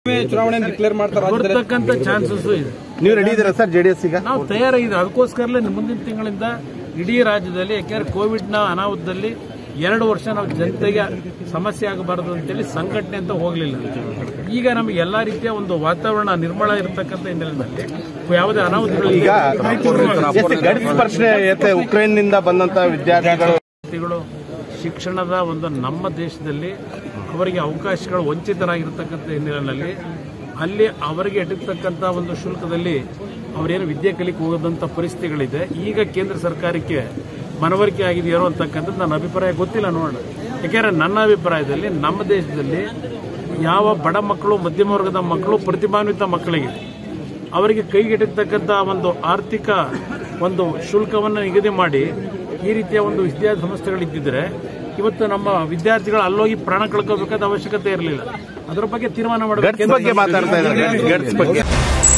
ಚುನಾವಣೆ ಡಿಕ್ಲೇರ್ ಮಾಡ್ತಾರೆ ರಾಜ್ಯದಲ್ಲಿ ಬರ್ತಕ್ಕಂಥ ಚಾನ್ಸಸ್ ಇದೆ ನೀವು ರೆಡಿ ಇದ್ದೀರಾ ಸರ್ ಜೆಡಿಎಸ್ ಈಗ ನಾವು ತಯಾರಾಗಿದೆ ಅದಕ್ಕೋಸ್ಕರಲೇ ಮುಂದಿನ ತಿಂಗಳಿಂದ ಇಡೀ ರಾಜ್ಯದಲ್ಲಿ ಯಾಕೆಂದ್ರೆ ಕೋವಿಡ್ನ ಅನಾಹುತದಲ್ಲಿ ಎರಡು ವರ್ಷ ನಾವು ಜನತೆಗೆ ಸಮಸ್ಯೆ ಆಗಬಾರದು ಅಂತೇಳಿ ಸಂಘಟನೆ ಅಂತ ಹೋಗಲಿಲ್ಲ ಈಗ ನಮಗೆ ಎಲ್ಲಾ ರೀತಿಯ ಒಂದು ವಾತಾವರಣ ನಿರ್ಮಲ ಇರತಕ್ಕಂಥ ಹಿನ್ನೆಲೆಯಲ್ಲಿ ಯಾವುದೇ ಅನಾಹುತಗಳು ಈಗ ಎಷ್ಟು ಗಡಿ ಸ್ಪರ್ಶನೆ ಐತೆ ಉಕ್ರೇನ್ ನಿಂದ ಬಂದಂತ ವಿದ್ಯಾರ್ಥಿಗಳು ವಿದ್ಯಾರ್ಥಿಗಳು ಶಿಕ್ಷಣದ ಒಂದು ನಮ್ಮ ದೇಶದಲ್ಲಿ ಅವರಿಗೆ ಅವಕಾಶಗಳು ವಂಚಿತರಾಗಿರ್ತಕ್ಕಂಥ ಹಿನ್ನೆಲೆಯಲ್ಲಿ ಅಲ್ಲಿ ಅವರಿಗೆ ಎಟಕ್ತಕ್ಕಂಥ ಒಂದು ಶುಲ್ಕದಲ್ಲಿ ಅವರೇನು ವಿದ್ಯೆ ಕಲಿಕೆ ಹೋಗದಂಥ ಪರಿಸ್ಥಿತಿಗಳಿದೆ ಈಗ ಕೇಂದ್ರ ಸರ್ಕಾರಕ್ಕೆ ಮನವರಿಕೆ ಆಗಿದೆಯೋ ಅಂತಕ್ಕಂಥದ್ದು ನನ್ನ ಅಭಿಪ್ರಾಯ ಗೊತ್ತಿಲ್ಲ ನೋಡೋಣ ಯಾಕೆಂದ್ರೆ ನನ್ನ ಅಭಿಪ್ರಾಯದಲ್ಲಿ ನಮ್ಮ ದೇಶದಲ್ಲಿ ಯಾವ ಬಡ ಮಕ್ಕಳು ಮಧ್ಯಮ ವರ್ಗದ ಮಕ್ಕಳು ಪ್ರತಿಭಾನ್ವಿತ ಮಕ್ಕಳಿಗೆ ಅವರಿಗೆ ಕೈಗೆಟಕತಕ್ಕಂಥ ಒಂದು ಆರ್ಥಿಕ ಒಂದು ಶುಲ್ಕವನ್ನು ನಿಗದಿ ಮಾಡಿ ಈ ರೀತಿಯ ಒಂದು ವಿದ್ಯಾರ್ಥಿ ಸಂಸ್ಥೆಗಳಿದ್ದಿದ್ರೆ ಇವತ್ತು ನಮ್ಮ ವಿದ್ಯಾರ್ಥಿಗಳು ಅಲ್ಲೋಗಿ ಪ್ರಾಣ ಕಳ್ಕೋಬೇಕಾದ ಅವಶ್ಯಕತೆ ಇರಲಿಲ್ಲ ಅದರ ಬಗ್ಗೆ ತೀರ್ಮಾನ ಗಟ್ಸ್ ಬಗ್ಗೆ ಮಾಡಬೇಕು ಮಾತಾಡ್ತಾ ಇದ್ದಾರೆ ಗಟ್ಸ್ ಬಗ್ಗೆ